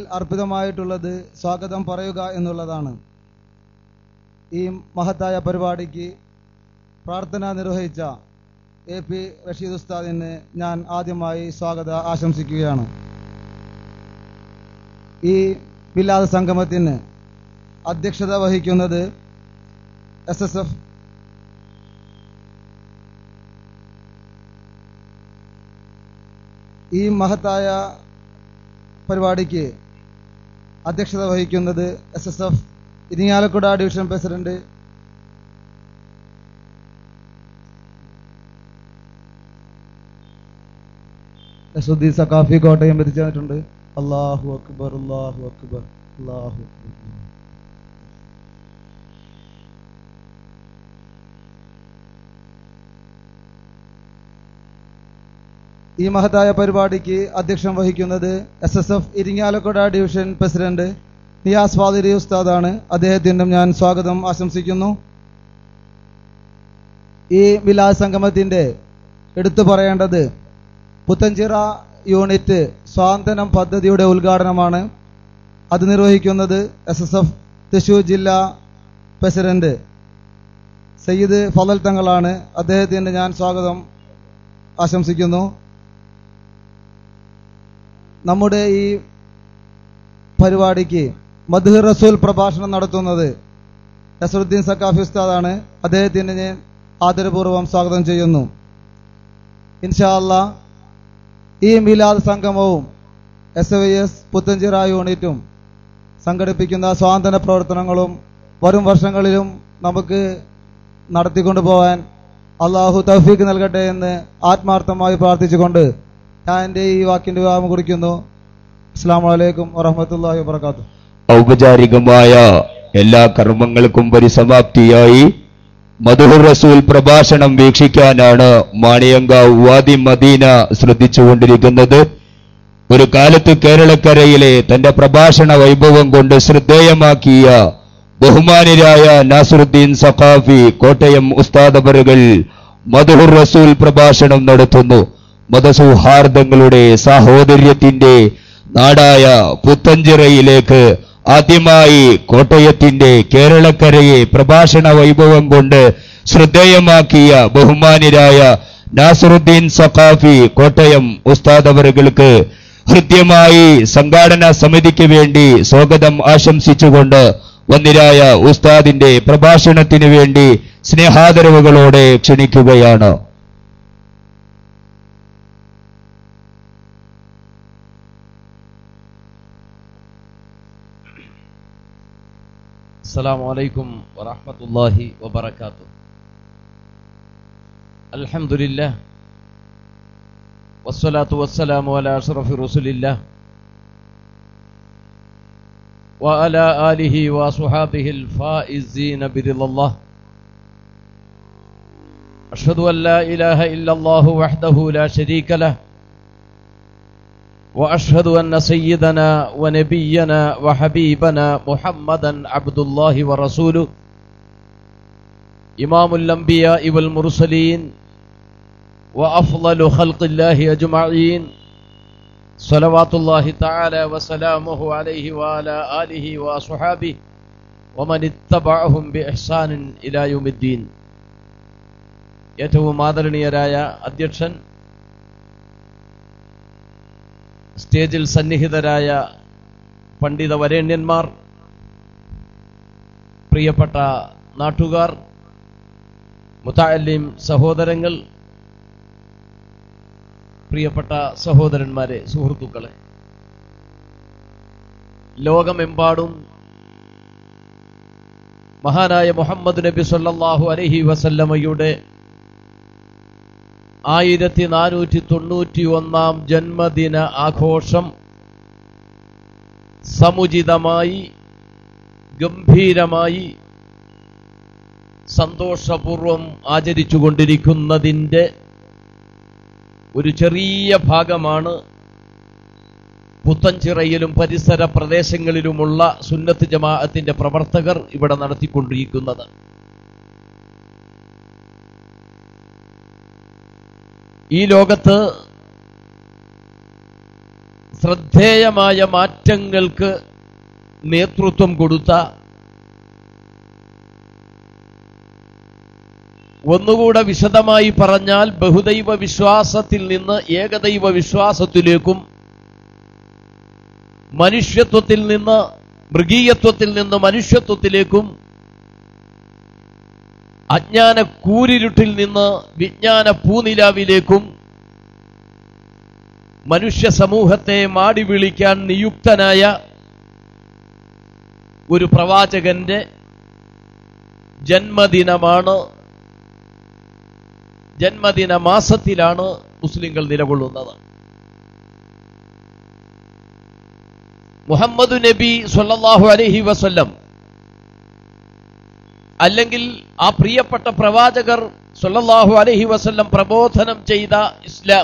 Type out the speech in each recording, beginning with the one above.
അർപ്പിതമായിട്ടുള്ളത് സ്വാഗതം പറയുക എന്നുള്ളതാണ് ഈ മഹത്തായ പരിപാടിക്ക് പ്രാർത്ഥന നിർവഹിച്ച എ പി റഷീദ് ഉസ്താദിന് ഞാൻ ആദ്യമായി സ്വാഗത ആശംസിക്കുകയാണ് ഈ വിലാദ സംഗമത്തിന് അധ്യക്ഷത വഹിക്കുന്നത് എസ് എസ് എഫ് ഈ മഹത്തായ പരിപാടിക്ക് അധ്യക്ഷത വഹിക്കുന്നത് S S F Irinjalakuda division president Yasuddin Saqafi Kottayam എത്തിച്ചേർന്നിട്ടുണ്ട് അള്ളാഹു അക്ബർ അള്ളാഹു അക്ബർ അള്ളാഹു അക്ബർ ഈ മഹത്തായ പരിപാടിക്ക് അധ്യക്ഷം വഹിക്കുന്നത് S S F Irinjalakuda division president Niyas Fadiri ഉസ്താദാണ് അദ്ദേഹത്തിനും ഞാൻ സ്വാഗതം ആശംസിക്കുന്നു ഈ വിലാസ സംഗമത്തിന്റെ എടുത്തു പറയേണ്ടത് പുത്തഞ്ചിറ യൂണിറ്റ് സ്വാതന്ത്ര്യം പദ്ധതിയുടെ ഉദ്ഘാടനമാണ് അത് നിർവഹിക്കുന്നത് എസ് എസ് എഫ് തൃശൂർ ജില്ലാ പ്രസിഡന്റ് സയ്യിദ് ഫലൽ തങ്ങളാണ് അദ്ദേഹത്തിന് ഞാൻ സ്വാഗതം ആശംസിക്കുന്നു നമ്മുടെ ഈ പരിപാടിക്ക് മധുർ റസൂൽ പ്രഭാഷണം നടത്തുന്നത് നസറുദ്ദീൻ സക്കാഫി ഉസ്താദാണ് അദ്ദേഹത്തിന് ഞാൻ ആദരപൂർവ്വം സ്വാഗതം ചെയ്യുന്നു ഇൻഷാ അല്ലാ ഈ മിലാദ് സംഗമവും എസ് വൈ എസ് പുത്തഞ്ചിറ യൂണിറ്റും സംഘടിപ്പിക്കുന്ന സ്വാതന്ത്ര്യ പ്രവർത്തനങ്ങളും വരും വർഷങ്ങളിലും നമുക്ക് നടത്തിക്കൊണ്ടു പോകാൻ അള്ളാഹു തൗഫീഖ് നൽകട്ടെ എന്ന് ആത്മാർത്ഥമായി പ്രാർത്ഥിച്ചുകൊണ്ട് ഞാൻ എൻ്റെ ഈ വാക്കിന്റെ വിവാഹം കുറിക്കുന്നു അസ്സാം വലൈക്കും വറഹമത്തല്ലാഹി വാബർക്കാത്തു ഔപചാരികമായ എല്ലാ കർമ്മങ്ങൾക്കും പരിസമാപ്തിയായി മധുഹുർ റസൂൽ പ്രഭാഷണം വീക്ഷിക്കാനാണ് മാണിയങ്കാവ് വാദി മദീന ശ്രദ്ധിച്ചുകൊണ്ടിരിക്കുന്നത് ഒരു കാലത്ത് കേരളക്കരയിലെ തന്റെ പ്രഭാഷണ വൈഭവം കൊണ്ട് ശ്രദ്ധേയമാക്കിയ ബഹുമാനരായ നാസറുദ്ദീൻ സഖാഫി കോട്ടയം ഉസ്താദബറുകൾ മധുഹുർ റസൂൽ പ്രഭാഷണം നടത്തുന്നു മതസൗഹാർദ്ദങ്ങളുടെ സാഹോദര്യത്തിന്റെ നാടായ പുത്തഞ്ചിറയിലേക്ക് ആദ്യമായി കോട്ടയത്തിന്റെ കേരളക്കരയെ പ്രഭാഷണ വൈഭവം കൊണ്ട് ശ്രദ്ധേയമാക്കിയ ബഹുമാനിരായ നാസറുദ്ദീൻ സഖാഫി കോട്ടയം ഉസ്താദവറുകൾക്ക് ഹൃദ്യമായി സംഘാടന സമിതിക്ക് വേണ്ടി സ്വാഗതം ആശംസിച്ചുകൊണ്ട് വന്നിരായ ഉസ്താദിന്റെ പ്രഭാഷണത്തിന് വേണ്ടി സ്നേഹാദരവുകളോടെ ക്ഷണിക്കുകയാണ് السلام عليكم ورحمة الله وبركاته الحمد لله والصلاة والسلام على أشرف رسول الله وعلى آله وصحابه الفائزين برضا الله أشهد أن لا إله إلا الله وحده لا شريك له واشهد ان سيدنا ونبينا وحبيبنا محمدا عبد الله ورسوله امام الانبياء والمرسلين وافضل خلق الله اجمعين صلوات الله تعالى وسلامه عليه وعلى اله واصحابه ومن اتبعهم باحسان الى يوم الدين ഏറ്റവും ആദരണീയരായ അധ്യക്ഷൻ സ്റ്റേജിൽ സന്നിഹിതരായ പണ്ഡിത വരേണ്യന്മാർ പ്രിയപ്പെട്ട നാട്ടുകാർ മുത്താലിം സഹോദരങ്ങൾ പ്രിയപ്പെട്ട സഹോദരന്മാരെ സുഹൃത്തുക്കളെ ലോകമെമ്പാടും മഹാനായ മുഹമ്മദ് നബി സല്ലല്ലാഹു അലൈഹി വസല്ലമയുടെ ആയിരത്തി നാനൂറ്റി തൊണ്ണൂറ്റി ഒന്നാം ജന്മദിന ആഘോഷം സമുചിതമായി ഗംഭീരമായി സന്തോഷപൂർവം ആചരിച്ചുകൊണ്ടിരിക്കുന്നതിൻ്റെ ഒരു ചെറിയ ഭാഗമാണ് പുത്തൻചിറയിലും പരിസര പ്രദേശങ്ങളിലുമുള്ള സുന്നത്ത് ജമാഅത്തിന്റെ പ്രവർത്തകർ ഇവിടെ നടത്തിക്കൊണ്ടിരിക്കുന്നത് ഈ ലോകത്ത് ശ്രദ്ധേയമായ മാറ്റങ്ങൾക്ക് നേതൃത്വം കൊടുത്ത ഒന്നുകൂടെ വിശദമായി പറഞ്ഞാൽ ബഹുദൈവ വിശ്വാസത്തിൽ നിന്ന് ഏകദൈവ വിശ്വാസത്തിലേക്കും മനുഷ്യത്വത്തിൽ നിന്ന് മൃഗീയത്വത്തിൽ നിന്ന് മനുഷ്യത്വത്തിലേക്കും അജ്ഞാന കൂരിരുട്ടിൽ നിന്ന് വിജ്ഞാന പൂനിലാവിലേക്കും മനുഷ്യ സമൂഹത്തെ മാടി വിളിക്കാൻ നിയുക്തനായ ഒരു പ്രവാചകന്റെ ജന്മദിനമാണ് ജന്മദിന മാസത്തിലാണ് മുസ്ലിങ്ങൾ നിലകൊള്ളുന്നത് മുഹമ്മദ് നബി സല്ലല്ലാഹു അലൈഹി വസല്ലം അല്ലെങ്കിൽ ആ പ്രിയപ്പെട്ട പ്രവാചകർ സല്ലല്ലാഹു അലൈഹി വസല്ലം പ്രബോധനം ചെയ്ത ഇസ്ലാം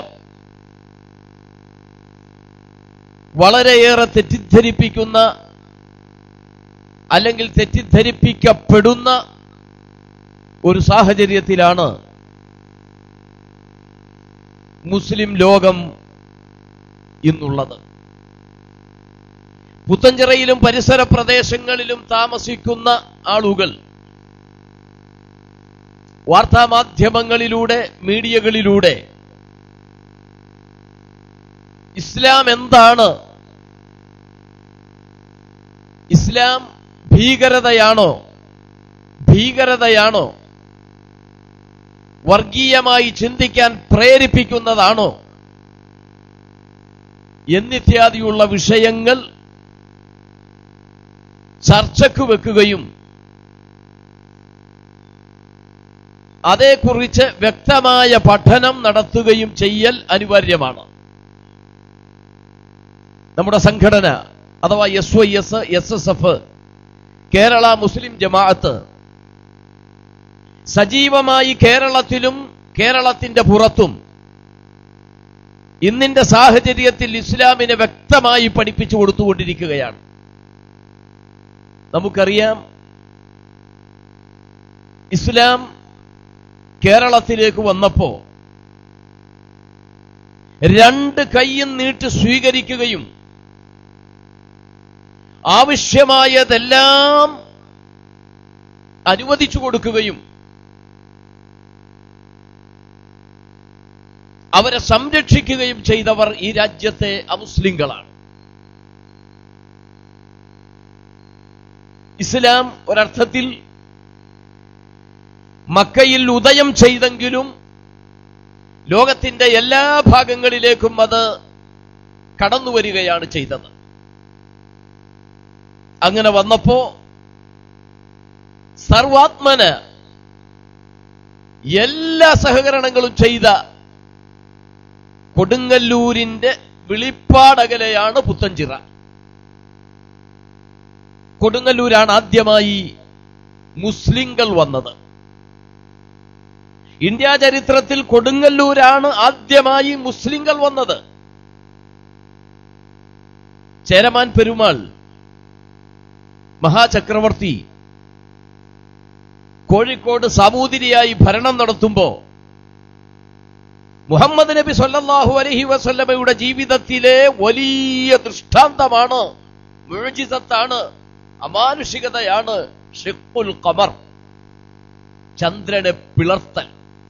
വളരെയേറെ തെറ്റിദ്ധരിപ്പിക്കുന്ന അല്ലെങ്കിൽ തെറ്റിദ്ധരിപ്പിക്കപ്പെടുന്ന ഒരു സാഹചര്യത്തിലാണ് മുസ്ലിം ലോകം ഇന്നുള്ളത് പുത്തഞ്ചിറയിലും പരിസര പ്രദേശങ്ങളിലും താമസിക്കുന്ന ആളുകൾ വാർത്താമാധ്യമങ്ങളിലൂടെ മീഡിയകളിലൂടെ ഇസ്ലാം എന്താണ് ഇസ്ലാം ഭീകരതയാണോ ഭീകരതയാണോ വർഗീയമായി ചിന്തിക്കാൻ പ്രേരിപ്പിക്കുന്നതാണോ എന്നിത്യാദിയുള്ള വിഷയങ്ങൾ ചർച്ചയ്ക്ക് വെക്കുകയും അതേക്കുറിച്ച് വ്യക്തമായ പഠനം നടത്തുകയും ചെയ്യൽ അനിവാര്യമാണ് നമ്മുടെ സംഘടന അഥവാ S Y S S S F Kerala Muslim Jamaat സജീവമായി കേരളത്തിലും കേരളത്തിന്റെ പുറത്തും ഇന്നിന്റെ സാഹചര്യത്തിൽ ഇസ്ലാമിനെ വ്യക്തമായി പഠിപ്പിച്ചു കൊടുത്തുകൊണ്ടിരിക്കുകയാണ് നമുക്കറിയാം ഇസ്ലാം കേരളത്തിലേക്ക് വന്നപ്പോ രണ്ട് കൈയും നീട്ടി സ്വീകരിക്കുകയും ആവശ്യമായതെല്ലാം അനുവദിച്ചു കൊടുക്കുകയും അവരെ സംരക്ഷിക്കുകയും ചെയ്തവർ ഈ രാജ്യത്തെ അമുസ്ലിങ്ങളാണ് ഇസ്ലാം ഒരർത്ഥത്തിൽ മക്കയിൽ ഉദയം ചെയ്തെങ്കിലും ലോകത്തിന്റെ എല്ലാ ഭാഗങ്ങളിലേക്കും അത് കടന്നു വരികയാണ് ചെയ്തത് അങ്ങനെ വന്നപ്പോ സർവാത്മന എല്ലാ സഹകരണങ്ങളും ചെയ്ത കൊടുങ്ങല്ലൂരിന്റെ വിളിപ്പാടകലെയാണ് പുത്തഞ്ചിറ കൊടുങ്ങല്ലൂരാണ് ആദ്യമായി മുസ്ലിങ്ങൾ വന്നത് ഇന്ത്യ ചരിത്രത്തിൽ കൊടുങ്ങല്ലൂരാണ് ആദ്യമായി മുസ്ലിങ്ങൾ വന്നത് ചേരമാൻ പെരുമാൾ മഹാചക്രവർത്തി കോഴിക്കോട് സാമൂതിരിയായി ഭരണം നടത്തുമ്പോ മുഹമ്മദ് നബി സല്ലല്ലാഹു അലൈഹി വസല്ലമയുടെ ജീവിതത്തിലെ വലിയ ദൃഷ്ടാന്തമാണ് മുഴുജിതത്താണ് അമാനുഷികതയാണ് ഷിഖുൽ ഖമർ ചന്ദ്രനെ പിളർത്തൽ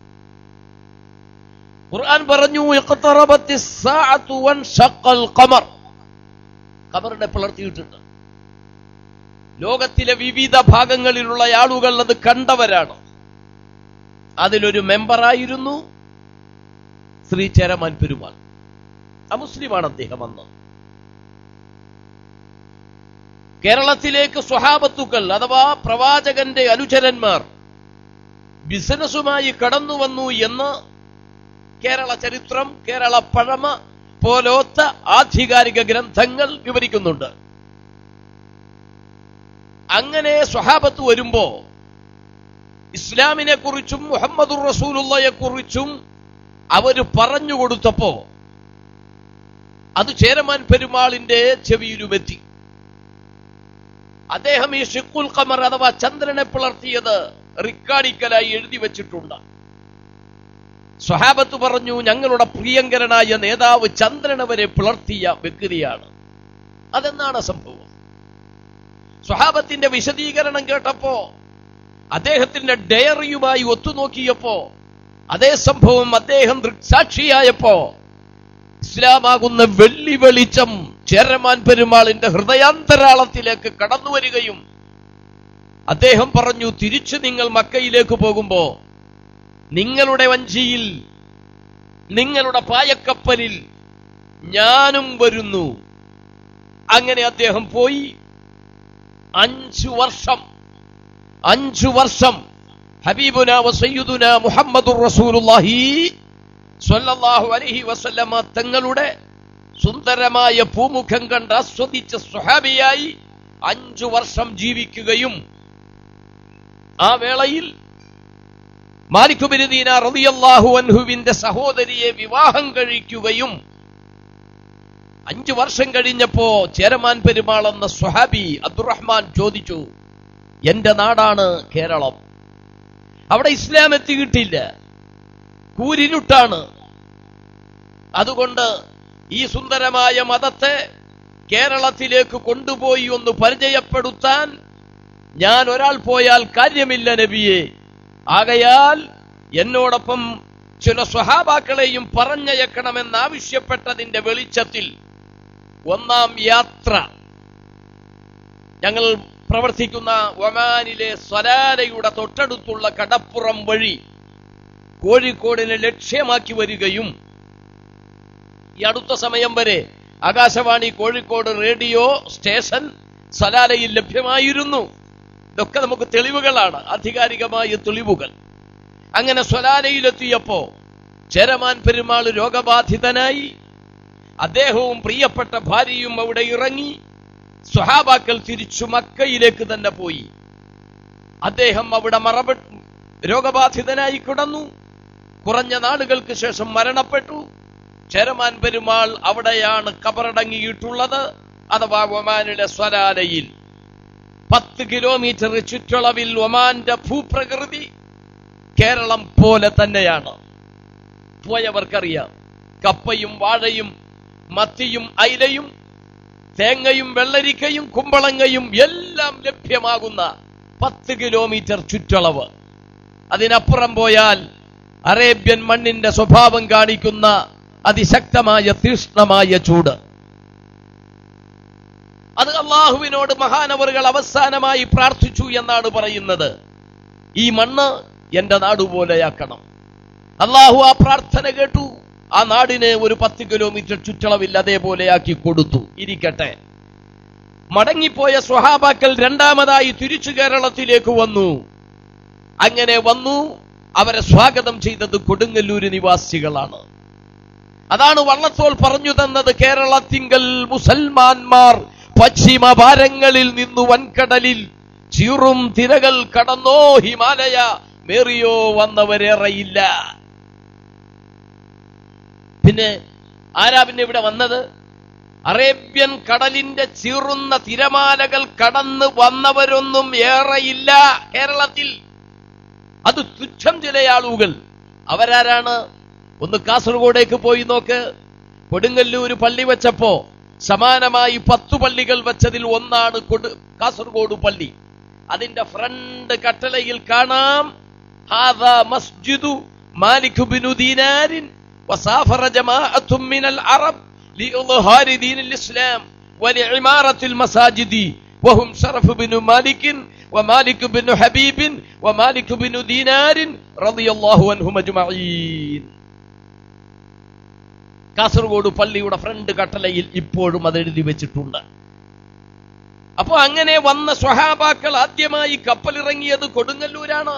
ഖുർആൻ പറഞ്ഞു ഇഖ്തറബത്തിസ് സാഅതു വൻഷഖൽ ഖമർ ഖമറിനെ പിളർത്തിയിട്ടുണ്ട് ലോകത്തിലെ വിവിധ ഭാഗങ്ങളിലുള്ള ആളുകൾ അത് കണ്ടവരാണ് അതിലൊരു മെമ്പറായിരുന്നു ശ്രീ ചേരമാൻ പെരുമാൾ അമുസ്ലിമാണ് അദ്ദേഹം അന്ന് കേരളത്തിലേക്ക് സ്വഹാബത്തുക്കൾ അഥവാ പ്രവാചകന്റെ അനുചരന്മാർ ബിസിനസ്സുമായി കടന്നു വന്നു എന്ന് കേരള ചരിത്രം കേരള പഴമ പോലോത്ത ആധികാരിക ഗ്രന്ഥങ്ങൾ വിവരിക്കുന്നുണ്ട് അങ്ങനെ സ്വഹാബത്ത് വരുമ്പോ ഇസ്ലാമിനെ കുറിച്ചും മുഹമ്മദുർ റസൂലുള്ളയെ കുറിച്ചും അവര് പറഞ്ഞു കൊടുത്തപ്പോ അത് ചേരമാൻ പെരുമാളിന്റെ ചെവിയിലുമെത്തി അദ്ദേഹം ഈ ഷിക്കുൽ ഖമർ അഥവാ ചന്ദ്രനെ പിളർത്തിയത് റിക്കാർഡിക്കലായി എഴുതി വെച്ചിട്ടുണ്ട് സ്വഹാബത്ത് പറഞ്ഞു ഞങ്ങളുടെ പ്രിയങ്കരനായ നേതാവ് ചന്ദ്രനെ വരെ പിളർത്തിയ വ്യക്തിയാണ് അതെന്നാണ് സംഭവം സ്വഹാബത്തിന്റെ വിശദീകരണം കേട്ടപ്പോ അദ്ദേഹത്തിന്റെ ഡയറിയുമായി ഒത്തുനോക്കിയപ്പോ അതേ സംഭവം അദ്ദേഹം ദൃക്സാക്ഷിയായപ്പോ ഇസ്ലാമാകുന്ന വെള്ളി വെളിച്ചം ചേരമാൻ പെരുമാളിന്റെ ഹൃദയാന്തരാളത്തിലേക്ക് കടന്നു വരികയും അദ്ദേഹം പറഞ്ഞു തിരിച്ചു നിങ്ങൾ മക്കയിലേക്ക് പോകുമ്പോ നിങ്ങളുടെ വഞ്ചിയിൽ നിങ്ങളുടെ പായക്കപ്പലിൽ ഞാനും വരുന്നു അങ്ങനെ അദ്ദേഹം പോയി അഞ്ചു വർഷം അഞ്ചു വർഷം ഹബീബുന വസയ്യുദുന മുഹമ്മദുർ റസൂലുള്ളാഹി സ്വല്ലല്ലാഹു അലൈഹി വസല്ലമ തങ്ങളുടെ സുന്ദരമായ പൂമുഖം കണ്ട് ആസ്വദിച്ച സുഹാബിയായി അഞ്ചു വർഷം ജീവിക്കുകയും ആ വേളയിൽ മാലിക്കുബിരുദീന റളിയല്ലാഹു അൻഹുവിന്റെ സഹോദരിയെ വിവാഹം കഴിക്കുകയും അഞ്ചു വർഷം കഴിഞ്ഞപ്പോ ചേരമാൻ പെരുമാൾ എന്ന സുഹാബി അബ്ദുറഹ്മാൻ ചോദിച്ചു എന്റെ നാടാണ് കേരളം അവിടെ ഇസ്ലാം എത്തിയിട്ടില്ല കൂരിരുട്ടാണ് അതുകൊണ്ട് ഈ സുന്ദരമായ മതത്തെ കേരളത്തിലേക്ക് കൊണ്ടുപോയി ഒന്ന് പരിചയപ്പെടുത്താൻ ഞാൻ ഒരാൾ പോയാൽ കാര്യമില്ല നബിയെ ആകയാൽ എന്നോടൊപ്പം ചില സ്വഹാബാക്കളെയും പറഞ്ഞയക്കണമെന്നാവശ്യപ്പെട്ടതിന്റെ വെളിച്ചത്തിൽ ഒന്നാം യാത്ര ഞങ്ങൾ പ്രവർത്തിക്കുന്ന ഒമാനിലെ സ്വലാലയുടെ തൊട്ടടുത്തുള്ള കടപ്പുറം വഴി കോഴിക്കോടിനെ ലക്ഷ്യമാക്കി വരികയും ഈ അടുത്ത സമയം വരെ ആകാശവാണി കോഴിക്കോട് റേഡിയോ സ്റ്റേഷൻ സലാലയിൽ ലഭ്യമായിരുന്നു ഇതൊക്കെ നമുക്ക് തെളിവുകളാണ് ആധികാരികമായ തെളിവുകൾ അങ്ങനെ സ്വലാലയിലെത്തിയപ്പോ ചേരമാൻ പെരുമാൾ രോഗബാധിതനായി അദ്ദേഹവും പ്രിയപ്പെട്ട ഭാര്യയും അവിടെ ഇറങ്ങി സ്വഹാബാക്കൾ തിരിച്ചു മക്കയിലേക്ക് തന്നെ പോയി അദ്ദേഹം അവിടെ മറപെ രോഗബാധിതനായി കിടന്നു കുറഞ്ഞ നാളുകൾക്ക് ശേഷം മരണപ്പെട്ടു ചേരമാൻ പെരുമാൾ അവിടെയാണ് കബറടങ്ങിയിട്ടുള്ളത് അഥവാ ഒമാനിലെ സ്വലാലയിൽ പത്ത് കിലോമീറ്റർ ചുറ്റളവിൽ ഒമാന്റെ ഭൂപ്രകൃതി കേരളം പോലെ തന്നെയാണ് പോയവർക്കറിയാം കപ്പയും വാഴയും മത്തിയും അയിലയും തേങ്ങയും വെള്ളരിക്കയും കുമ്പളങ്ങയും എല്ലാം ലഭ്യമാകുന്ന പത്ത് കിലോമീറ്റർ ചുറ്റളവ് അതിനപ്പുറം പോയാൽ അറേബ്യൻ മണ്ണിന്റെ സ്വഭാവം കാണിക്കുന്ന അതിശക്തമായ തീഷ്ണമായ ചൂട് അത് അള്ളാഹുവിനോട് മഹാനവറുകൾ അവസാനമായി പ്രാർത്ഥിച്ചു എന്നാണ് പറയുന്നത് ഈ മണ്ണ് എന്റെ നാടുപോലെയാക്കണം അള്ളാഹു ആ പ്രാർത്ഥന കേട്ടു ആ നാടിന് ഒരു പത്ത് കിലോമീറ്റർ ചുറ്റളവിൽ അതേപോലെയാക്കി കൊടുത്തു ഇരിക്കട്ടെ മടങ്ങിപ്പോയ സ്വഹാബാക്കൾ രണ്ടാമതായി തിരിച്ചു കേരളത്തിലേക്ക് വന്നു അങ്ങനെ വന്നു അവരെ സ്വാഗതം ചെയ്തത് കൊടുങ്ങല്ലൂര് നിവാസികളാണ് അതാണ് വള്ളത്തോൾ പറഞ്ഞു തന്നത് കേരളത്തിങ്കൽ മുസൽമാന്മാർ പശ്ചിമ ഭാരങ്ങളിൽ നിന്നു വൻകടലിൽ ചീറും തിരകൾ കടന്നോ ഹിമാലയ മേറിയോ വന്നവരേറെയില്ല പിന്നെ ആരാ പിന്നെ ഇവിടെ വന്നത് അറേബ്യൻ കടലിന്റെ ചീറുന്ന തിരമാലകൾ കടന്ന് വന്നവരൊന്നും ഏറെയില്ല കേരളത്തിൽ അത് തുച്ഛം ചില ആളുകൾ അവരാരാണ് ഒന്ന് കാസർഗോഡേക്ക് പോയി നോക്ക് കൊടുങ്ങല്ലൂര് പള്ളി വെച്ചപ്പോ സമാനമായി പത്തു പള്ളികൾ വെച്ചതിൽ ഒന്നാണ് കൊടു കാസർഗോഡ് പള്ളി അതിന്റെ ഫ്രണ്ട് കട്ടളയിൽ കാണാം ഹാദാ മസ്ജിദു മാലിക് ബിനു ദീനാരിൻ وسافر جماعة من العرب لإظهار دين الإسلام ولعمارة المساجد وهم شرف بن مالك ومالك بن حبيب ومالك بن دينار رضي الله عنهم أجمعين കാസർഗോഡ് പള്ളിയുടെ ഫ്രണ്ട് കട്ടലയിൽ ഇപ്പോഴും അത് എഴുതി വെച്ചിട്ടുണ്ട് അപ്പൊ അങ്ങനെ വന്ന സ്വഹാബാക്കൾ ആദ്യമായി കപ്പലിറങ്ങിയത് കൊടുങ്ങല്ലൂരാണ്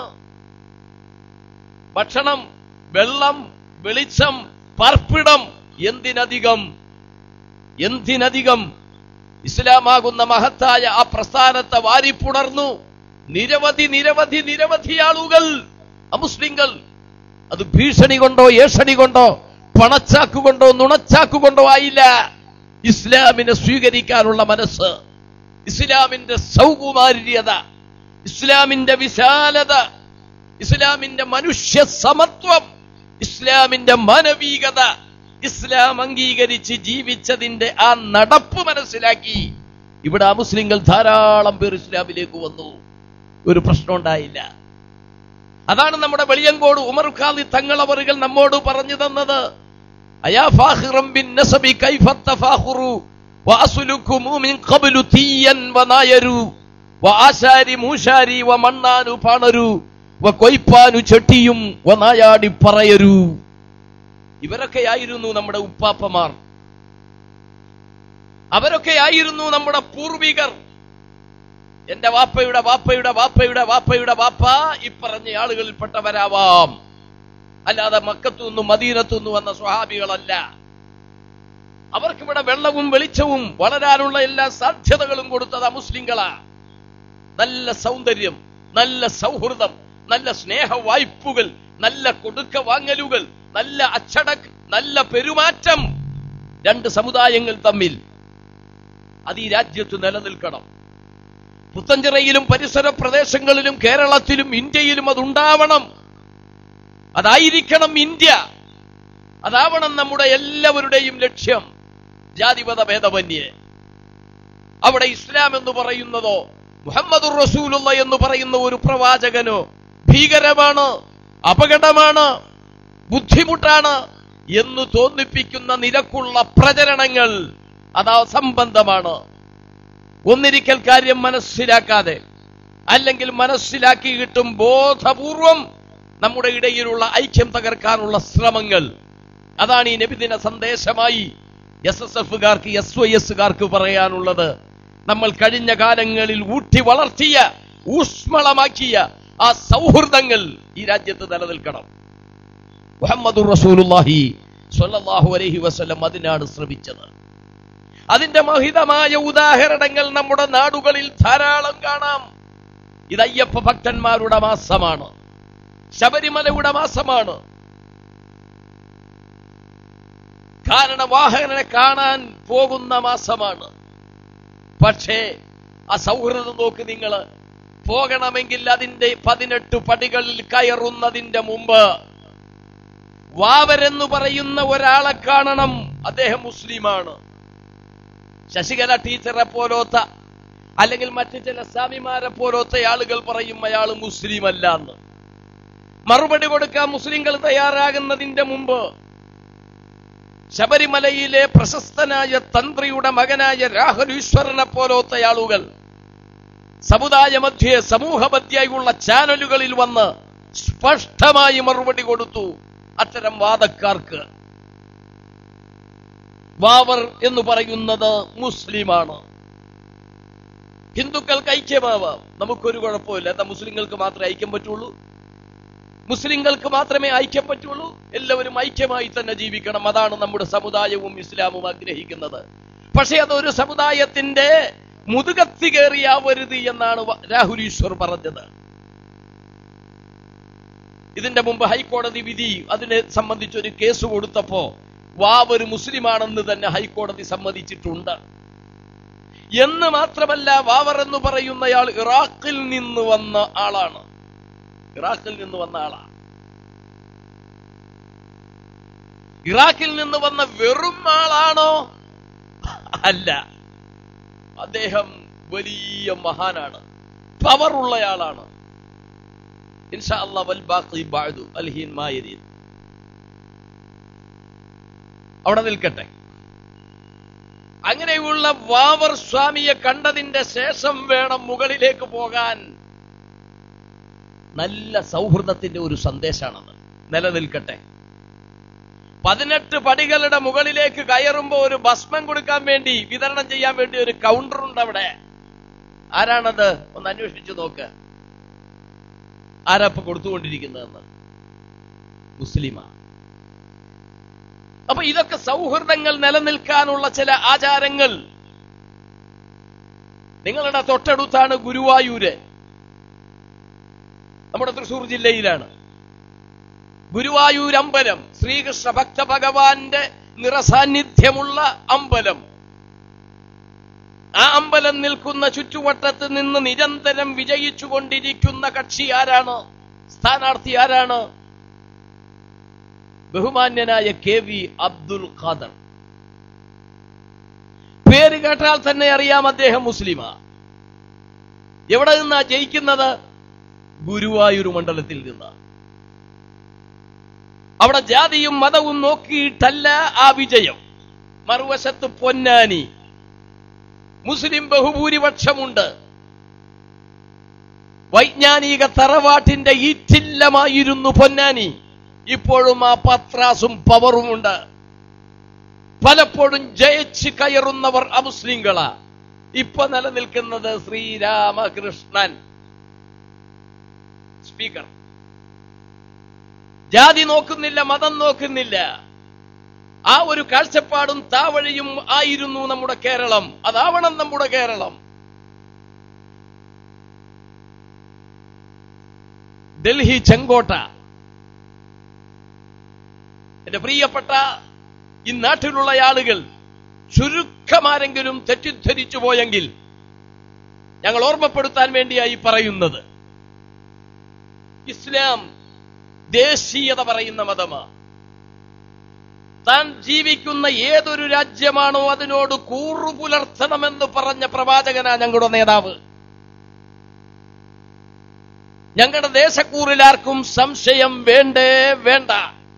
ഭക്ഷണം വെള്ളം വെളിച്ചം പാർപ്പിടം എന്തിനധികം എന്തിനധികം ഇസ്ലാമാകുന്ന മഹത്തായ ആ പ്രസ്ഥാനത്തെ വാരിപ്പുണർന്നു നിരവധി നിരവധി നിരവധി ആളുകൾ അമുസ്ലിങ്ങൾ അത് ഭീഷണി കൊണ്ടോ ഏഷണി കൊണ്ടോ പണച്ചാക്ക് കൊണ്ടോ നുണച്ചാക്ക് കൊണ്ടോ ആയില്ല ഇസ്ലാമിനെ സ്വീകരിക്കാനുള്ള മനസ്സ് ഇസ്ലാമിന്റെ സൗകുമാര്യത ഇസ്ലാമിന്റെ വിശാലത ഇസ്ലാമിന്റെ മനുഷ്യ സമത്വം ഇസ്ലാമിന്റെ മാനവികത ഇസ്ലാം അംഗീകരിച്ച് ജീവിച്ചതിന്റെ ആ നടപ്പ് മനസ്സിലാക്കി ഇവിടെ മുസ്ലിങ്ങൾ ധാരാളം പേർ ഇസ്ലാമിലേക്ക് വന്നു ഒരു പ്രശ്നം ഉണ്ടായില്ല അതാണ് നമ്മുടെ വെളിയങ്കോട് ഉമർ ഖാദി തങ്ങളവറുകൾ നമ്മോട് പറഞ്ഞു തന്നത് അയാ ഫാഹിറം ബിൻ നസബി കൈഫ തഫാഖുറു വഅസ്ലുകുമു മിൻ ഖബ്ലു തീയൻ വനായരു വആശാരി മൂശാരി വമണ്ണാനു പാണരു വകൊയ്പാനു ചെട്ടിയും വനായാടി പറയരു ഇവരൊക്കെയായിരുന്നു നമ്മുടെ ഉപ്പാപ്പമാർ അവരൊക്കെയായിരുന്നു നമ്മുടെ പൂർവികർ എന്റെ വാപ്പയുടെ വാപ്പയുടെ വാപ്പയുടെ വാപ്പയുടെ വാപ്പ ഇപ്പറഞ്ഞ ആളുകളിൽപ്പെട്ടവരാവാം അല്ലാതെ മക്കത്തു നിന്നും മദീനത്തു നിന്നും വന്ന സ്വഹാബികളല്ല അവർക്കിവിടെ വെള്ളവും വെളിച്ചവും വളരാനുള്ള എല്ലാ സാധ്യതകളും കൊടുത്തത് മുസ്ലിങ്ങളാ നല്ല സൗന്ദര്യം നല്ല സൗഹൃദം നല്ല സ്നേഹ വായ്പുകൾ നല്ല കൊടുക്ക വാങ്ങലുകൾ നല്ല അച്ചടക്ക് നല്ല പെരുമാറ്റം രണ്ട് സമുദായങ്ങൾ തമ്മിൽ അത് ഈ രാജ്യത്ത് നിലനിൽക്കണം പുത്തഞ്ചിറയിലും പരിസര പ്രദേശങ്ങളിലും കേരളത്തിലും ഇന്ത്യയിലും അതുണ്ടാവണം അതായിരിക്കണം ഇന്ത്യ അതാവണം നമ്മുടെ എല്ലാവരുടെയും ലക്ഷ്യം ജാതിമത ഭേദമന്യേ അവിടെ ഇസ്ലാം എന്ന് പറയുന്നതോ മുഹമ്മദ് റസൂലുള്ള എന്ന് പറയുന്ന ഒരു പ്രവാചകനോ ഭീകരമാണ് അപകടമാണ് ബുദ്ധിമുട്ടാണ് എന്ന് തോന്നിപ്പിക്കുന്ന നിരക്കുള്ള പ്രചരണങ്ങൾ അത് അസംബന്ധമാണ് ഒന്നിരിക്കൽ കാര്യം മനസ്സിലാക്കാതെ അല്ലെങ്കിൽ മനസ്സിലാക്കിയിട്ടും ബോധപൂർവം നമ്മുടെ ഇടയിലുള്ള ഐക്യം തകർക്കാനുള്ള ശ്രമങ്ങൾ അതാണ് ഈ നബിദിന സന്ദേശമായി എസ് എസ് എഫുകാർക്ക് എസ് വൈ എസുകാർക്ക് പറയാനുള്ളത് നമ്മൾ കഴിഞ്ഞ കാലങ്ങളിൽ ഊട്ടി വളർത്തിയ ഊഷ്മളമാക്കിയ ആ സൗഹൃദങ്ങൾ ഈ രാജ്യത്ത് നിലനിൽക്കണം മുഹമ്മദ് റസൂലുള്ളാഹി സ്വല്ലല്ലാഹു അലൈഹി വസല്ലം അതിനാണ് ശ്രമിച്ചത് അതിന്റെ മഹിതമായ ഉദാഹരണങ്ങൾ നമ്മുടെ നാടുകളിൽ ധാരാളം കാണാം ഇത് അയ്യപ്പ ഭക്തന്മാരുടെ മാസമാണ് ശബരിമലയുടെ മാസമാണ് കാരണം വാഹകനെ കാണാൻ പോകുന്ന മാസമാണ് പക്ഷേ ആ സൗഹൃദം നോക്ക് നിങ്ങൾ പോകണമെങ്കിൽ അതിന്റെ പതിനെട്ട് പടികളിൽ കയറുന്നതിന്റെ മുമ്പ് വാവരെന്ന് പറയുന്ന ഒരാളെ കാണണം അദ്ദേഹം മുസ്ലിമാണ് ശശികല ടീച്ചറെ പോലോത്ത അല്ലെങ്കിൽ മറ്റു ചില സ്വാമിമാരെ പോലത്തെ ആളുകൾ പറയും അയാൾ മുസ്ലിം അല്ല എന്ന് മറുപടി കൊടുക്കാൻ മുസ്ലിങ്ങൾ തയ്യാറാകുന്നതിന്റെ മുമ്പ് ശബരിമലയിലെ പ്രശസ്തനായ തന്ത്രിയുടെ മകനായ രാഹുൽ ഈശ്വരനെ പോലത്തെ ആളുകൾ സമുദായ മധ്യേ സമൂഹമധ്യായുള്ള ചാനലുകളിൽ വന്ന് സ്പഷ്ടമായി മറുപടി കൊടുത്തു അത്തരം വാദക്കാർക്ക് വാവർ എന്ന് പറയുന്നത് മുസ്ലിമാണ് ഹിന്ദുക്കൾക്ക് ഐക്യമാവാം നമുക്കൊരു കുഴപ്പമില്ല എന്താ മുസ്ലിങ്ങൾക്ക് മാത്രമേ ഐക്യം പറ്റുള്ളൂ മുസ്ലിങ്ങൾക്ക് മാത്രമേ ഐക്യം പറ്റുള്ളൂ എല്ലാവരും ഐക്യമായി തന്നെ ജീവിക്കണം അതാണ് നമ്മുടെ സമുദായവും ഇസ്ലാമും ആഗ്രഹിക്കുന്നത് പക്ഷേ അതൊരു സമുദായത്തിന്റെ മുതുകത്തി കയറിയാവരുത് എന്നാണ് വ- രാഹുൽ ഈശ്വർ പറഞ്ഞത് ഇതിന്റെ മുമ്പ് ഹൈക്കോടതി വിധി അതിനെ സംബന്ധിച്ച് ഒരു കേസ് കൊടുത്തപ്പോ വാവ് ഒരു മുസ്ലിമാണെന്ന് തന്നെ ഹൈക്കോടതി സമ്മതിച്ചിട്ടുണ്ട് എന്ന് മാത്രമല്ല വാവർ എന്ന് പറയുന്നയാൾ ഇറാഖിൽ നിന്ന് വന്ന ആളാണ് ഇറാഖിൽ നിന്ന് വന്ന ആളാണ് ഇറാഖിൽ നിന്ന് വന്ന വെറും ആളാണോ അല്ല അദ്ദേഹം വലിയ മഹാനാണ് പവറുള്ളയാളാണ് ഇൻഷാ അല്ലാ വൽ ബാഖി ബഅദു അൽഹീൻ മായരീൻ അവിടെ നിൽക്കട്ടെ അങ്ങനെയുള്ള വാവർ സ്വാമിയെ കണ്ടതിന്റെ ശേഷം വേണം മുകളിലേക്ക് പോകാൻ നല്ല സൗഹൃദത്തിന്റെ ഒരു സന്ദേശമാണത് നിലനിൽക്കട്ടെ പതിനെട്ട് പടികളുടെ മുകളിലേക്ക് കയറുമ്പോ ഒരു ഭസ്മം കൊടുക്കാൻ വേണ്ടി വിതരണം ചെയ്യാൻ വേണ്ടി ഒരു കൗണ്ടർ ഉണ്ട് അവിടെ ആരാണത് ഒന്ന് അന്വേഷിച്ചു നോക്ക് ആരാ ഇപ്പൊ കൊടുത്തുകൊണ്ടിരിക്കുന്നതെന്ന് മുസ്ലിമാ അപ്പൊ ഇതൊക്കെ സൗഹൃദങ്ങൾ നിലനിൽക്കാനുള്ള ചില ആചാരങ്ങൾ നിങ്ങളുടെ തൊട്ടടുത്താണ് ഗുരുവായൂര് നമ്മുടെ തൃശൂർ ജില്ലയിലാണ് ഗുരുവായൂർ അമ്പലം ശ്രീകൃഷ്ണ ഭക്ത ഭഗവാന്റെ നിറസാന്നിധ്യമുള്ള അമ്പലം ആ അമ്പലം നിൽക്കുന്ന ചുറ്റുവട്ടത്ത് നിന്ന് നിരന്തരം വിജയിച്ചുകൊണ്ടിരിക്കുന്ന കക്ഷി ആരാണ് സ്ഥാനാർത്ഥി ആരാണ് ബഹുമാന്യനായ കെ വി അബ്ദുൽ ഖാദർ പേര് കേട്ടാൽ തന്നെ അറിയാം അദ്ദേഹം മുസ്ലിമാ എവിടെ നിന്നാ ജയിക്കുന്നത് ഗുരുവായൂർ മണ്ഡലത്തിൽ നിന്ന് അവിടെ ജാതിയും മതവും നോക്കിയിട്ടല്ല ആ വിജയം മറുവശത്ത് പൊന്നാനി മുസ്ലിം ബഹുഭൂരിപക്ഷമുണ്ട് വൈജ്ഞാനിക തറവാട്ടിന്റെ ഈറ്റില്ലമായിരുന്നു പൊന്നാനി ഇപ്പോഴും ആ പത്രാസും പവറുമുണ്ട് പലപ്പോഴും ജയിച്ച് കയറുന്നവർ അമുസ്ലിങ്ങളാ ഇപ്പൊ നിലനിൽക്കുന്നത് ശ്രീരാമകൃഷ്ണൻ സ്പീക്കർ ജാതി നോക്കുന്നില്ല മതം നോക്കുന്നില്ല ആ ഒരു കാഴ്ചപ്പാടും താവഴിയും ആയിരുന്നു നമ്മുടെ കേരളം അതാവണം നമ്മുടെ കേരളം ഡൽഹി ചെങ്കോട്ട എന്റെ പ്രിയപ്പെട്ട ഈ നാട്ടിലുള്ള ആളുകൾ ചുരുക്കമാരെങ്കിലും തെറ്റിദ്ധരിച്ചു പോയെങ്കിൽ ഞങ്ങൾ ഓർമ്മപ്പെടുത്താൻ വേണ്ടിയായി പറയുന്നത് ഇസ്ലാം ദേശീയത പറയുന്ന മതമാണ് താൻ ജീവിക്കുന്ന ഏതൊരു രാജ്യമാണോ അതിനോട് കൂറു പുലർത്തണമെന്ന് പറഞ്ഞ പ്രവാചകനാ ഞങ്ങളുടെ നേതാവ് ഞങ്ങളുടെ ദേശക്കൂറിൽ ആർക്കും സംശയം വേണ്ടേ വേണ്ട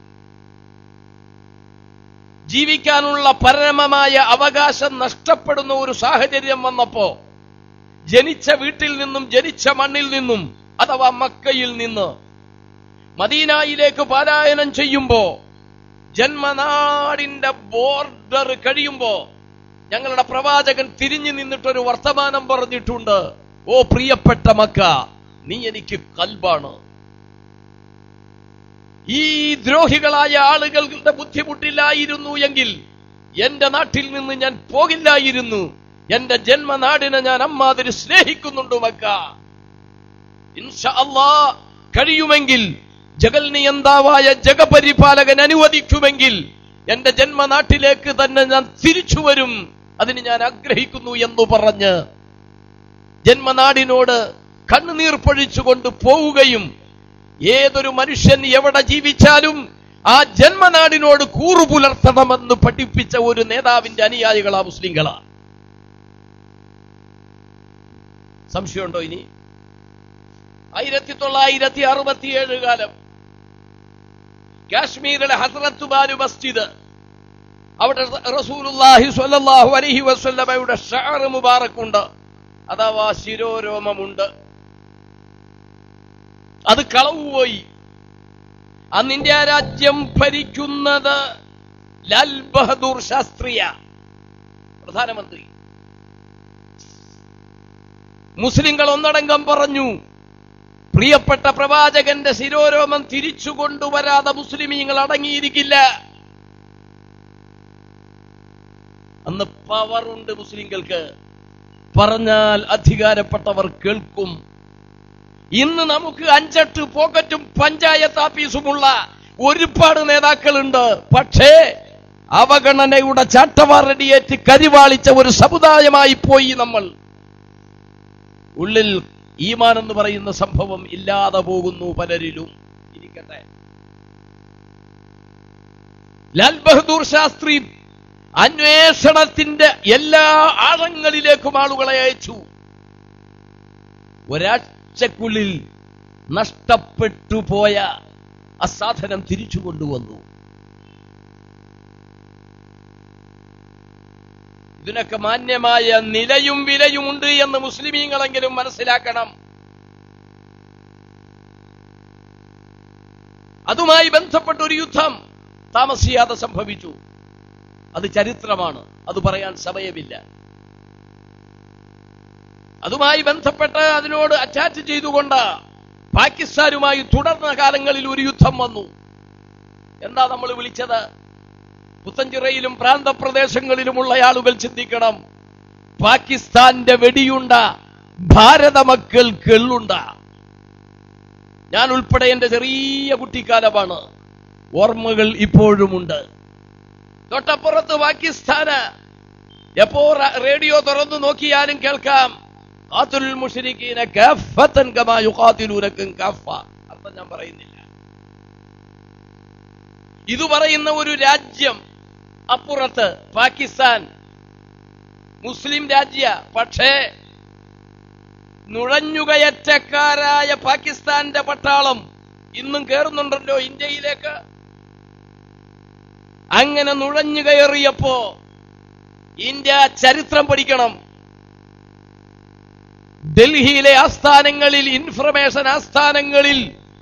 ജീവിക്കാനുള്ള പരമമായ അവകാശം നഷ്ടപ്പെടുന്ന ഒരു സാഹചര്യം വന്നപ്പോ ജനിച്ച വീട്ടിൽ നിന്നും ജനിച്ച മണ്ണിൽ നിന്നും അഥവാ മക്കയിൽ നിന്ന് മദീനായിലേക്ക് പാലായനം ചെയ്യുമ്പോ ജന്മനാടിന്റെ ബോർഡർ കഴിയുമ്പോ ഞങ്ങളുടെ പ്രവാചകൻ തിരിഞ്ഞു നിന്നിട്ടൊരു വർത്തമാനം പറഞ്ഞിട്ടുണ്ട് ഓ പ്രിയപ്പെട്ട മക്ക നീ എനിക്ക് കൽബാണ് ഈ ദ്രോഹികളായ ആളുകളുടെ ബുദ്ധിമുട്ടില്ലായിരുന്നു എങ്കിൽ എന്റെ നാട്ടിൽ നിന്ന് ഞാൻ പോകില്ലായിരുന്നു എന്റെ ജന്മനാടിനെ ഞാൻ അമ്മാതിരി സ്നേഹിക്കുന്നുണ്ട് മക്ക ഇൻഷാ അല്ലാ കഴിയുമെങ്കിൽ ജഗൽ നിയന്താവായ ജഗപരിപാലകൻ അനുവദിക്കുമെങ്കിൽ എന്റെ ജന്മനാട്ടിലേക്ക് തന്നെ ഞാൻ തിരിച്ചു വരും അതിന് ഞാൻ ആഗ്രഹിക്കുന്നു എന്ന് പറഞ്ഞ് ജന്മനാടിനോട് കണ്ണുനീർ പൊഴിച്ചുകൊണ്ട് പോവുകയും ഏതൊരു മനുഷ്യൻ എവിടെ ജീവിച്ചാലും ആ ജന്മനാടിനോട് കൂറു പുലർത്തണമെന്ന് പഠിപ്പിച്ച ഒരു നേതാവിന്റെ അനുയായികളാ മുസ്ലിങ്ങളാ സംശയമുണ്ടോ ഇനി ആയിരത്തി തൊള്ളായിരത്തി അറുപത്തിയേഴ് കാലം കാശ്മീരിലെ ഹസ്രത്ത് ബാലു മസ്ജിദ് അവിടെ റസൂലുള്ളാഹി സ്വല്ലല്ലാഹു അലൈഹി വസല്ലമയുടെ ഷഅർ മുബാറക്കുണ്ട് അഥവാ ശിരോരോമമുണ്ട് അത് കളവുപോയി അന്ന് ഇന്ത്യ രാജ്യം ഭരിക്കുന്നത് ലാൽ ബഹദൂർ ശാസ്ത്രിയ പ്രധാനമന്ത്രി മുസ്ലിങ്ങൾ ഒന്നടങ്കം പറഞ്ഞു പ്രിയപ്പെട്ട പ്രവാചകന്റെ ശിരോരോമം തിരിച്ചു കൊണ്ടുവരാതെ മുസ്ലിമീങ്ങൾ അടങ്ങിയിരിക്കില്ല അന്ന് പവറുണ്ട് മുസ്ലിങ്ങൾക്ക് പറഞ്ഞാൽ അധികാരപ്പെട്ടവർ കേൾക്കും ഇന്ന് നമുക്ക് അഞ്ചെട്ട് പോക്കറ്റും പഞ്ചായത്ത് ആഫീസുമുള്ള ഒരുപാട് നേതാക്കളുണ്ട് പക്ഷേ അവഗണനയുടെ ചാട്ടവാറടിയേറ്റ് കരിവാളിച്ച ഒരു സമുദായമായി പോയി നമ്മൾ ഉള്ളിൽ ഈമാൻ എന്ന് പറയുന്ന സംഭവം ഇല്ലാതെ പോകുന്നു പലരിലും ഇരിക്കട്ടെ ലാൽ ബഹദൂർ ശാസ്ത്രി അന്വേഷണത്തിന്റെ എല്ലാ ആഴങ്ങളിലേക്കും ആളുകളെ അയച്ചു ഒരാഴ്ചക്കുള്ളിൽ നഷ്ടപ്പെട്ടു പോയ അസാധനം തിരിച്ചു കൊണ്ടുവന്നു ഇതിനൊക്കെ മാന്യമായ നിലയും വിലയുമുണ്ട് എന്ന് മുസ്ലിമീങ്ങളെങ്കിലും മനസ്സിലാക്കണം അതുമായി ബന്ധപ്പെട്ട ഒരു യുദ്ധം താമസിയാതെ സംഭവിച്ചു അത് ചരിത്രമാണ് അത് പറയാൻ സമയമില്ല അതുമായി ബന്ധപ്പെട്ട് അതിനോട് അറ്റാച്ച് ചെയ്തുകൊണ്ട് പാകിസ്ഥാനുമായി തുടർന്ന കാലങ്ങളിൽ ഒരു യുദ്ധം വന്നു എന്താ നമ്മൾ വിളിച്ചത് പുത്തഞ്ചിറയിലും പ്രാന്തപ്രദേശങ്ങളിലുമുള്ള ആളുകൾ ചിന്തിക്കണം പാകിസ്ഥാന്റെ വെടിയുണ്ട ഭാരത മക്കൾ കെള്ളുണ്ട ഞാൻ ഉൾപ്പെടെ എന്റെ ചെറിയ കുട്ടിക്കാലമാണ് ഓർമ്മകൾ ഇപ്പോഴുമുണ്ട് തൊട്ടപ്പുറത്ത് പാകിസ്ഥാന് എപ്പോ റ- റേഡിയോ തുറന്നു നോക്കിയാലും കേൾക്കാം ഖാത്തുൽ മുശ്രിക്കീന കാഫത്തൻ കമാ യുഖാതിലൂനക്കും കാഫ അർത്ഥം ഞാൻ പറയുന്നില്ല ഇത് പറയുന്ന ഒരു രാജ്യം അപ്പുറത്ത് പാകിസ്ഥാൻ മുസ്ലിം രാജ്യ പക്ഷേ നുഴഞ്ഞുകയറ്റക്കാരായ പാകിസ്ഥാന്റെ പട്ടാളം ഇന്നും കയറുന്നുണ്ടല്ലോ ഇന്ത്യയിലേക്ക് അങ്ങനെ നുഴഞ്ഞു കയറിയപ്പോ ഇന്ത്യ ചരിത്രം പഠിക്കണം ഡൽഹിയിലെ ആസ്ഥാനങ്ങളിൽ ഇൻഫർമേഷൻ ആസ്ഥാനങ്ങളിൽ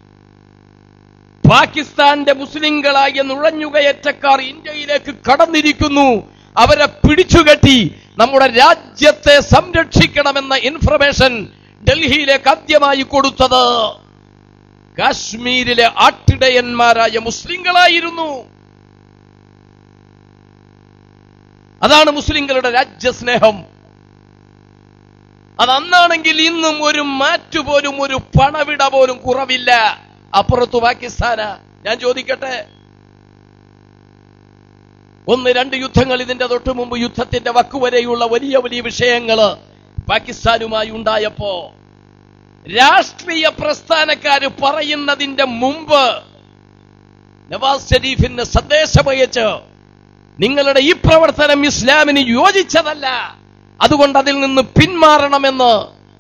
പാകിസ്ഥാന്റെ മുസ്ലിങ്ങളായ നുഴഞ്ഞുകയറ്റക്കാർ ഇന്ത്യയിലേക്ക് കടന്നിരിക്കുന്നു അവരെ പിടിച്ചുകെട്ടി നമ്മുടെ രാജ്യത്തെ സംരക്ഷിക്കണമെന്ന ഇൻഫർമേഷൻ ഡൽഹിയിലേക്ക് ആദ്യമായി കൊടുത്തത് കാശ്മീരിലെ ആട്ടിടയന്മാരായ മുസ്ലിങ്ങളായിരുന്നു അതാണ് മുസ്ലിങ്ങളുടെ രാജ്യസ്നേഹം അത് അന്നാണെങ്കിൽ ഇന്നും ഒരു മാറ്റു പോലും ഒരു പണവിട പോലും കുറവില്ല അപ്പുറത്ത് പാകിസ്ഥാന ഞാൻ ചോദിക്കട്ടെ ഒന്ന് രണ്ട് യുദ്ധങ്ങൾ ഇതിന്റെ തൊട്ടു മുമ്പ് യുദ്ധത്തിന്റെ വക്കുവരെയുള്ള വലിയ വലിയ വിഷയങ്ങള് പാകിസ്ഥാനുമായി ഉണ്ടായപ്പോ രാഷ്ട്രീയ പ്രസ്ഥാനക്കാര് പറയുന്നതിന്റെ മുമ്പ് നവാസ് ഷരീഫിന് സന്ദേശമയച്ച് നിങ്ങളുടെ ഈ പ്രവർത്തനം ഇസ്ലാമിന് യോജിച്ചതല്ല അതുകൊണ്ട് അതിൽ നിന്ന് പിന്മാറണമെന്ന്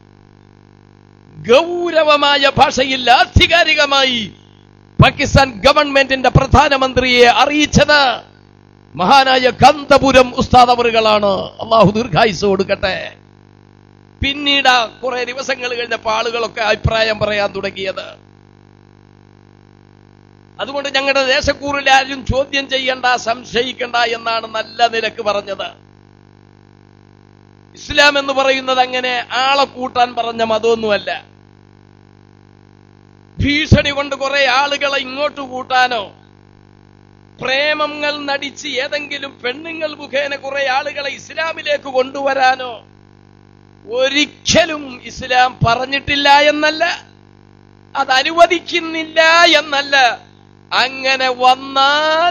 ഗൗരവമായ ഭാഷയിൽ ആധികാരികമായി പാകിസ്ഥാൻ ഗവൺമെന്റിന്റെ പ്രധാനമന്ത്രിയെ അറിയിച്ചത് മഹാനായ കാന്തപുരം ഉസ്താദ് അവറുകളാണ് അള്ളാഹു ദീർഘായുസ് കൊടുക്കട്ടെ പിന്നീട് കുറെ ദിവസങ്ങൾ കഴിഞ്ഞപ്പോൾ ആളുകളൊക്കെ അഭിപ്രായം പറയാൻ തുടങ്ങിയത് അതുകൊണ്ട് ഞങ്ങളുടെ ദേശക്കൂറിൽ ആരും ചോദ്യം ചെയ്യണ്ട സംശയിക്കണ്ട എന്നാണ് നല്ല നിലക്ക് പറഞ്ഞത് ഇസ്ലാം എന്ന് പറയുന്നത് അങ്ങനെ ആളെ കൂട്ടാൻ പറഞ്ഞ മതമൊന്നുമല്ല ഭീഷണി കൊണ്ട് കുറെ ആളുകളെ ഇങ്ങോട്ട് കൂട്ടാനോ പ്രേമങ്ങൾ നടിച്ച് ഏതെങ്കിലും പെണ്ണുങ്ങൾ മുഖേന കുറെ ആളുകളെ ഇസ്ലാമിലേക്ക് കൊണ്ടുവരാനോ ഒരിക്കലും ഇസ്ലാം പറഞ്ഞിട്ടില്ല എന്നല്ല അത് അനുവദിക്കുന്നില്ല എന്നല്ല അങ്ങനെ വന്നാൽ